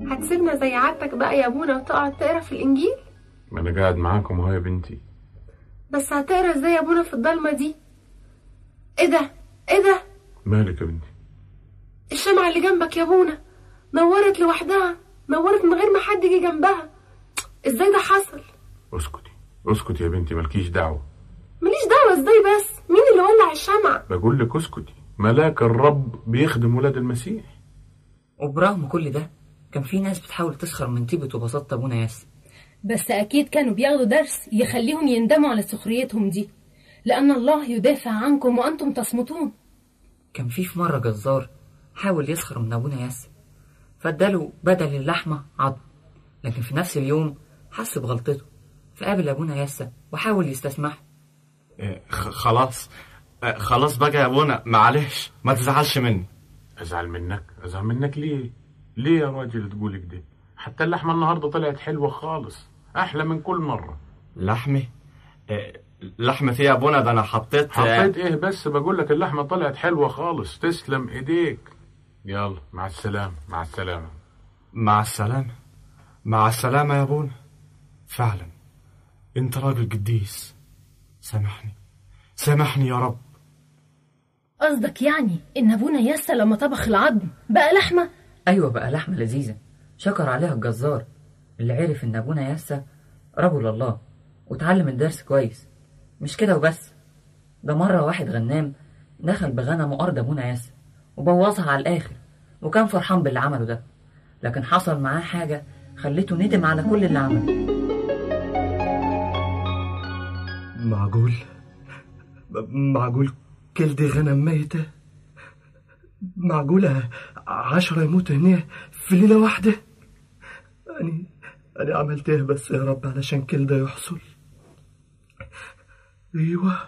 هتسيبنا زي عادتك بقى يا ابونا وتقعد تقرا في الانجيل ما انا قاعد معاكم اهو يا بنتي بس هتقرا ازاي يا ابونا في الضلمه دي ايه ده ايه ده مالك يا بنتي الشمعة اللي جنبك يا ابونا نورت لوحدها نورت من غير ما حد يجي جنبها ازاي ده حصل اسكتي اسكتي يا بنتي مالكيش دعوه ماليش دعوه ازاي بس مين اللي ولع الشمعة بقول لك اسكتي ملاك الرب بيخدم ولاد المسيح وبرغم كل ده كان في ناس بتحاول تسخر من طيبة وبساطة أبونا ياسر بس أكيد كانوا بياخدوا درس يخليهم يندموا على سخريتهم دي لأن الله يدافع عنكم وأنتم تصمتون كان في في مرة جزار حاول يسخر من أبونا ياسر فاداله بدل اللحمة عظم لكن في نفس اليوم حس بغلطته فقابل أبونا ياسر وحاول يستسمحه إيه، خ- خلاص آه، خلاص بقى يا ابونا معلش ما تزعلش مني ازعل منك ازعل منك ليه ليه يا راجل تقول كده حتى اللحمه النهارده طلعت حلوه خالص احلى من كل مره لحمي إيه، لحمة ايه يا ابونا ده انا حطيت حطيت ايه بس بقول لك اللحمه طلعت حلوه خالص تسلم ايديك يلا مع السلامه مع السلامه مع السلامة مع السلامة يا ابونا فعلا انت راجل قديس سامحني سامحني يا رب قصدك يعني إن أبونا ياسا لما طبخ العظم بقى لحمة أيوة بقى لحمة لذيذة شكر عليها الجزار اللي عرف إن أبونا ياسا رجل الله وتعلم الدرس كويس مش كده وبس ده مرة واحد غنام دخل بغنمه أرض أبونا ياسا وبوظها على الآخر وكان فرحان باللي عمله ده لكن حصل معاه حاجة خلته ندم على كل اللي عمله معقول معقول كل دي غنم ميتة معقولة عشرة يموتوا هنا في ليلة واحدة أنا أنا عملت إيه بس يا رب علشان كل ده يحصل أيوه